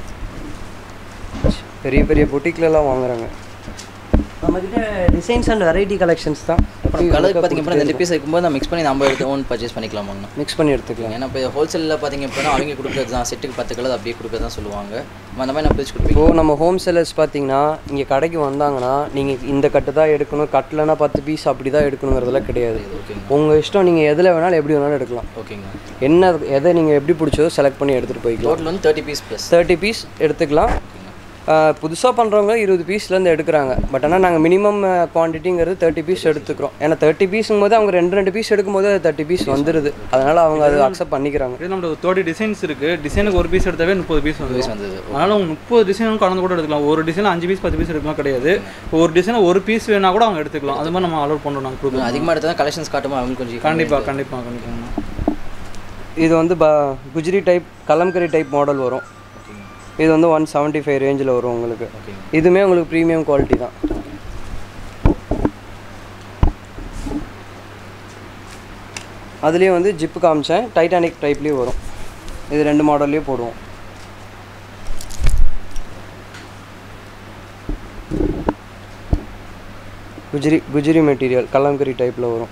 பெரிய பெரிய பொட்டிக்லலாம் வாங்குறாங்க நம்மக்கிட்ட டிசைன்ஸ் அண்ட் வெரைட்டி கலெக்ஷன்ஸ் தான் அப்புறம் கலர் பார்த்தீங்க அப்படின்னா ரெண்டு பீஸ் இருக்கும்போது நம்ம மிக்ஸ் பண்ணி நம்ம எடுத்து ஓன் பர்ச்சேஸ் பண்ணிக்கலாமாங்கண்ணா மிக்ஸ் பண்ணி எடுத்துக்கலாம் ஏன்னா இப்போ ஹோல்சேலில் பார்த்தீங்க அப்படின்னா அவங்க கொடுக்குறது தான் செட்டுக்கு பத்து கலர் அப்படியே கொடுக்குறது தான் சொல்லுவாங்க நம்ம அந்த மாதிரி நான் பிரிச்சு கொடுப்பீங்க இப்போது நம்ம ஹோம் செல்லர்ஸ் பார்த்தீங்கன்னா இங்கே கடைக்கு வந்தாங்கன்னா நீங்கள் இந்த கட்டு தான் எடுக்கணும் கட்டலனா பத்து பீஸ் அப்படி தான் எடுக்கணுங்கிறதெல்லாம் கிடையாது ஓகேங்க உங்கள் இஷ்டம் நீங்கள் எதில் வேணாலும் எப்படி வேணாலும் எடுக்கலாம் ஓகேங்க என்ன எதை நீங்கள் எப்படி பிடிச்சதோ செலக்ட் பண்ணி எடுத்துகிட்டு போய்க்கலாம் டோட்டல் வந்து thirty piece plus thirty piece எடுத்துக்கலாம் புதுசாக பண்ணுறவங்க இருபது பீஸ்லேருந்து எடுக்கிறாங்க பட் ஆனால் நாங்கள் மினிமம் குவான்டிட்டிங்கிறது தேர்ட்டி பீஸ் எடுத்துக்கிறோம் ஏன்னா தேர்ட்டி பீஸுங்கும் போது அவங்க ரெண்டு ரெண்டு பீஸ் எடுக்கும்போது தேர்ட்டி பீஸ் வந்துடுது அதனால் அவங்க அதை அக்செப்ட் பண்ணிக்கிறாங்க இது நம்மளோட தேர்ட்டி டிசைன்ஸ் இருக்கு டிசைனுக்கு ஒரு பீஸ் எடுத்தாவே முப்பது பீஸ் வந்து வந்தது அதனால அவங்க முப்பது டிசைனும் கலந்து கூட எடுக்கலாம் ஒரு டிசைன் அஞ்சு பீஸ் பத்து பீஸ் எடுக்கலாம் கிடையாது ஒரு டிசைன் ஒரு பீஸ் வேணா கூட அவங்க எடுத்துக்கலாம் அது மாதிரி நம்ம அலோட் பண்ணுறோம் நாங்கள் கொடுக்குறோம் அதிகமாக எடுத்தால் தான் கலெக்ஷன்ஸ் காட்டுமா அவங்களுக்கு கொஞ்சம் கண்டிப்பாக கண்டிப்பாக கண்டிப்பாக இது வந்து ப குஜ்ரி டைப் கலம்கரி டைப் மாடல் வரும் இது வந்து ஒன் செவன்ட்டி ஃபைவ் ரேஞ்சில் வரும் உங்களுக்கு இதுவுமே உங்களுக்கு ப்ரீமியம் குவாலிட்டி தான் அதுலேயும் வந்து ஜிப்பு காமிச்சேன் டைட்டானிக் டைப்லேயும் வரும் இது ரெண்டு மாடல்லையும் போடுவோம் குஜ்ரி குஜ்ரி மெட்டீரியல் கலம்கரி டைப்பில் வரும்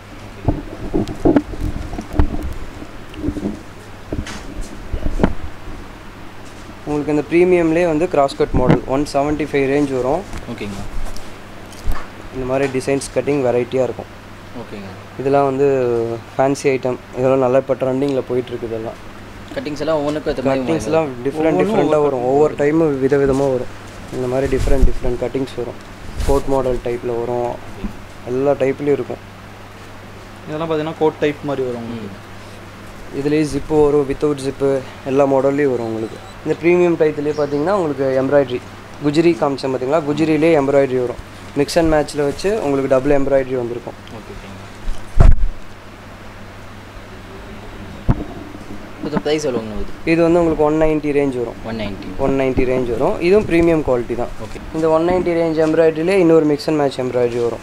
உங்களுக்கு இந்த ப்ரீமியம்லேயே வந்து cross cut model one seventy five range வரும் ஓகேங்க இந்த மாதிரி டிசைன்ஸ் கட்டிங் வெரைட்டியாக இருக்கும் ஓகேங்க இதெல்லாம் வந்து ஃபேன்சி ஐட்டம் இதெல்லாம் நல்லா இப்போ ட்ரெண்டிங்கில் போயிட்டுருக்கு இதெல்லாம் கட்டிங்ஸ் எல்லாம் ஒவ்வொன்றுக்கும் ஏற்ற மாதிரி கட்டிங்ஸ் எல்லாம் டிஃப்ரெண்ட் டிஃப்ரெண்ட்டாக வரும் ஒவ்வொரு டைமும் விதவிதமாக வரும் இந்த மாதிரி டிஃப்ரெண்ட் டிஃப்ரெண்ட் கட்டிங்ஸ் வரும் கோட் மாடல் டைப்பில் வரும் எல்லா டைப்லேயும் இருக்கும் இதெல்லாம் பார்த்தீங்கன்னா கோட் டைப் மாதிரி வரும் உங்களுக்கு இதுலேயே ஜிப்பு வரும் வித்தவுட் ஜிப்பு எல்லா மாடல்லையும் வரும் உங்களுக்கு இந்த ப்ரீமியம் டைத்துலேயே பார்த்தீங்கன்னா உங்களுக்கு எம்ப்ராய்ட்ரி குஜ்ரி காமிச்சேன் பார்த்தீங்களா குஜ்ரிலே எம்ப்ராய்ட்ரி வரும் மிக்ஸ் அண்ட் மேட்ச்சில் வச்சு உங்களுக்கு டபுள் எம்ப்ராய்ட்ரி வந்திருக்கும் ஓகே ஓகேங்க இது ப்ரைஸ் எவ்வளோங்க இது இது வந்து உங்களுக்கு ஒன் நைன்ட்டி ரேஞ்ச் வரும் one ninety one ninety range வரும் இதுவும் ப்ரீமியம் குவாலிட்டி தான் ஓகே இந்த ஒன் நைன்ட்டி ரேஞ்ச் எம்ப்ராய்டரியிலே இன்னொரு மிக்ஸ் அண்ட் மேட்ச் எம்ப்ராய்டரி வரும்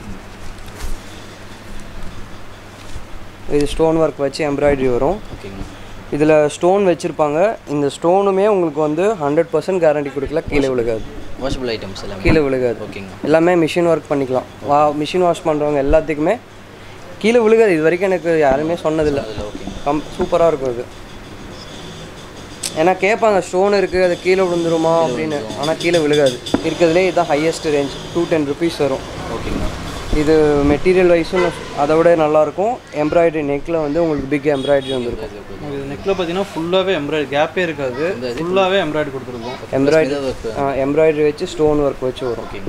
இது ஸ்டோன் ஒர்க் வச்சு எம்ப்ராய்டரி வரும் ஓகேங்க இதில் ஸ்டோன் வச்சுருப்பாங்க இந்த ஸ்டோனுமே உங்களுக்கு வந்து ஹண்ட்ரட் பர்சன்ட் கேரண்டி கொடுக்கல கீழே விழுகாது வாஷபிள் ஐட்டம்ஸ் எல்லாமே கீழே விழுகாது ஓகேங்க எல்லாமே மிஷின் ஒர்க் பண்ணிக்கலாம் வா மிஷின் வாஷ் பண்ணுறவங்க எல்லாத்துக்குமே கீழே விழுகாது இது வரைக்கும் எனக்கு யாருமே சொன்னதில்லை அதில் ஓகேங்க கம் சூப்பராக இருக்கும் இது ஏன்னா கேட்பாங்க ஸ்டோன் இருக்குது அது கீழே விழுந்துருமா அப்படின்னு ஆனால் கீழே விழுகாது இருக்கிறதுலே இதுதான் highest range two ten rupees வரும் ஓகேங்க இது மெட்டீரியல் வைஸும் அதை விட நல்லாயிருக்கும் எம்ப்ராய்டரி நெக்கில் வந்து உங்களுக்கு பிக் எம்ப்ராய்டரி வந்துருக்கும் இது நெக்கில் பார்த்தீங்கன்னா ஃபுல்லாகவே எம்ப்ராய்டரி கேப்பே இருக்காது ஃபுல்லாகவே எம்ப்ராய்டரி கொடுத்துருக்கோம் எம்ப்ராய்டரி ஒர்க் எம்ப்ராய்டரி வச்சு ஸ்டோன் ஒர்க் வச்சு வரும் ஓகேங்க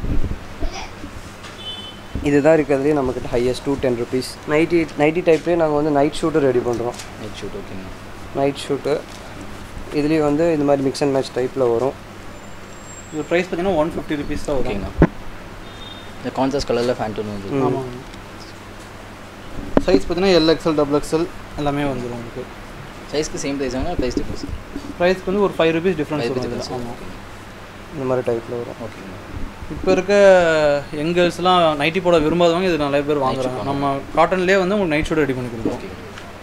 இதுதான் இருக்கிறதுலே நம்மக்கிட்ட highest two ten rupees nighty nighty டைப்லேயே நாங்கள் வந்து நைட் ஷூட்டு ரெடி பண்ணுறோம் நைட் ஷூட் ஓகேங்க நைட் ஷூட்டு இதுலேயும் வந்து இந்த மாதிரி மிக்ஸ் அண்ட் மேட்ச் டைப்பில் வரும் இது ப்ரைஸ் பார்த்தீங்கன்னா ஒன் ஃபிஃப்டி ருபீஸ் தான் வரும் ஓகேங்க இந்த கான்சஸ் கலரில் ஃபேண்ட் ஒன்று வந்து ஆமாம் சைஸ் பார்த்தீங்கன்னா எல் எக்ஸ்எல் டபுள் எக்ஸ்எல் எல்லாமே வந்துடும் உங்களுக்கு சைஸ்க்கு சேம் ப்ரைஸ் ஆனால் ப்ரைஸ் டிஃப்ரென்ஸ் ப்ரைஸ்க்கு வந்து ஒரு ஃபைவ் ருபீஸ் டிஃப்ரென்ஸ் ஃபைவ் வரும் டிஃப்ரென்ஸ் இதுல. ஆமாம் ஓகேங்க இந்த மாதிரி டைப்பில் வரும் ஓகேங்க இப்போ இருக்க எங்கர்ஸ்லாம் நைட்டி போட விரும்பாதவங்க இது நிறைய பேர் வாங்குறாங்க நம்ம காட்டன்லேயே வந்து உங்களுக்கு நைட் ஷூட் ரெடி பண்ணி கொடுக்குறோம் ஓகே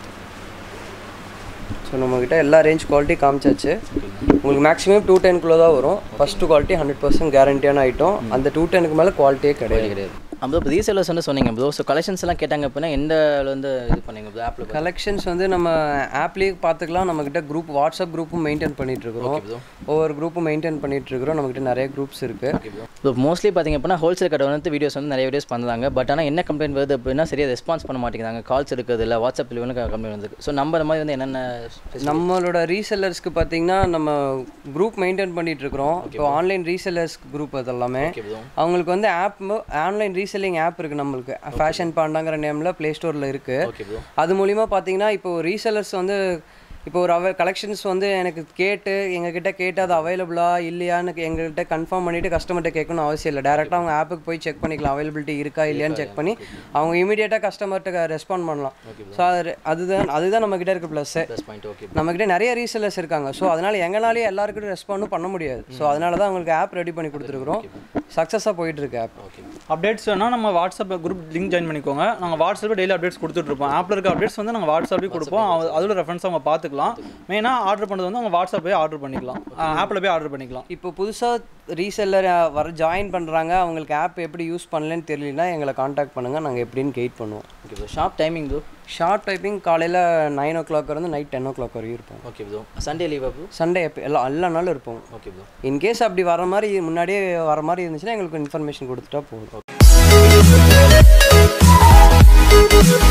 ஸோ நம்மக்கிட்ட எல்லா ரேஞ்ச் குவாலிட்டி காமிச்சாச்சு உங்களுக்கு மேக்ஸிமம் டூ டென்குள்ளே தான் வரும் ஃபஸ்ட்டு குவாலிட்டி ஹண்ட்ரட் பர்சன்ட் கேரண்டியான ஐட்டம் அந்த டூ டெனுக்கு மேலே குவாலிட்டியே கிடையாது கிடையாது அப்போ இப்போ ரீசேலர்ஸ் வந்து சொன்னீங்க ப்ரோ ஸோ கலெக்ஷன்ஸ் எல்லாம் கேட்டாங்க அப்படின்னா எந்த வந்து இது பண்ணீங்க ப்ரோ ஆப்பில் கலெக்ஷன்ஸ் வந்து நம்ம ஆப்லேயே பார்த்துக்கலாம் நம்மக்கிட்ட குரூப் வாட்ஸ்அப் குரூப்பும் மெயின்டைன் பண்ணிட்டு இருக்கிறோம் ஒவ்வொரு குரூப்பும் மெயின்டைன் பண்ணிட்டு இருக்கிறோம் நம்மக்கிட்ட நிறைய குரூப்ஸ் இருக்குது இப்போ மோஸ்ட்லி பார்த்தீங்க அப்படின்னா ஹோல்சேல் கடை வந்து வீடியோஸ் வந்து நிறைய வீடியோஸ் பண்ணுறாங்க பட் ஆனால் என்ன கம்ப்ளைண்ட் வருது அப்படின்னா சரியாக ரெஸ்பான்ஸ் பண்ண மாட்டேங்கிறாங்க கால்ஸ் எடுக்கிறது இல்லை வாட்ஸ்அப்பில் வந்து கம்ப்ளைண்ட் வந்து ஸோ நம்ம மாதிரி வந்து என்னென்ன நம்மளோட ரீசெல்லர்ஸ்க்கு பார்த்தீங்கன்னா நம்ம குரூப் மெயின்டைன் பண்ணிட்டு இருக்கிறோம் இப்போ ஆன்லைன் ரீசெல்லர்ஸ் குரூப் அது எல்லாமே அவங்களுக்கு வந்து ஆப் ஆன்லைன் ரீசெல்லிங் ஆப் இருக்குது நம்மளுக்கு ஃபேஷன் பாண்டாங்கிற நேமில் ப்ளே ஸ்டோரில் இருக்குது ஓகே ப்ரோ அது மூலிமா பார்த்தீங்கன்னா இப்போ ரீசெல்லர்ஸ் வந்து இப்போ ஒரு அவ கலெக்ஷன்ஸ் வந்து எனக்கு கேட்டு எங்ககிட்ட கேட்டு அது அவைலபிளா இல்லையான்னு எங்ககிட்ட கன்ஃபார்ம் பண்ணிட்டு கஸ்டமர்கிட்ட கேட்கணும் அவசியம் இல்லை டேரெக்டாக அவங்க ஆப்புக்கு போய் செக் பண்ணிக்கலாம் அவைலபிலிட்டி இருக்கா இல்லையான்னு செக் பண்ணி அவங்க இமீடியட்டாக கஸ்டமர்கிட்ட ரெஸ்பாண்ட் பண்ணலாம் ஸோ அது அதுதான் அதுதான் நம்மக்கிட்ட இருக்க ப்ளஸ்ஸு ப்ளஸ் பாயிண்ட் ஓகே நம்மக்கிட்ட நிறைய ரீசெல்லர்ஸ் இருக்காங்க ஸோ அதனால எங்களாலேயே எல்லாருக்கிட்டும் ரெஸ்பாண்டும் பண்ண முடியாது ஸோ அதனால தான் உங்களுக்கு ஆப் ரெடி பண்ணி கொடுத்துருக்குறோம் சக்ஸஸாக போயிட்டு இருக்கு ஆப் ஓகே அப்டேட்ஸ் வேணால் நம்ம வாட்ஸ்அப் குரூப் லிங்க் ஜாயின் பண்ணிக்கோங்க நாங்கள் வாட்ஸ்அப்பில் டெய்லி அப்டேட்ஸ் கொடுத்துட்ருப்போம் ஆப்பில் இருக்க அப்டேட்ஸ் வந்து நாங்கள் வாட்ஸ்அப்லேயே கொடுப்போம் அது- அதோட ரெஃபரன்ஸ் அவங்க பார்த்துக்கலாம் மெயினாக ஆர்டர் பண்ணுறது வந்து அவங்க வாட்ஸ்அப்பே ஆர்டர் பண்ணிக்கலாம் ஆப்பில் போய் ஆர்டர் பண்ணிக்கலாம் இப்போ புதுசாக ரீசெல்லர் வர ஜாயின் பண்ணுறாங்க அவங்களுக்கு ஆப் எப்படி யூஸ் பண்ணலன்னு தெரியலனா எங்களை காண்டாக்ட் பண்ணுங்கள் நாங்கள் எப்படின்னு கைட் பண்ணுவோம் okay bro shop timing bro short typing காலையில் நைன் ஓ கிளாக் இருந்து நைட் டென் ஓ கிளாக் வரையும் இருப்போம் ஓகே ப்ரோ சண்டே லீவா ப்ரோ சண்டே எப்போ எல்லா எல்லா நாளும் இருப்போம் ஓகே ப்ரோ இன்கேஸ் அப்படி வர மாதிரி முன்னாடியே வர மாதிரி இருந்துச்சுன்னா எங்களுக்கு இன்ஃபர்மேஷன் கொடுத்துட்டா போதும்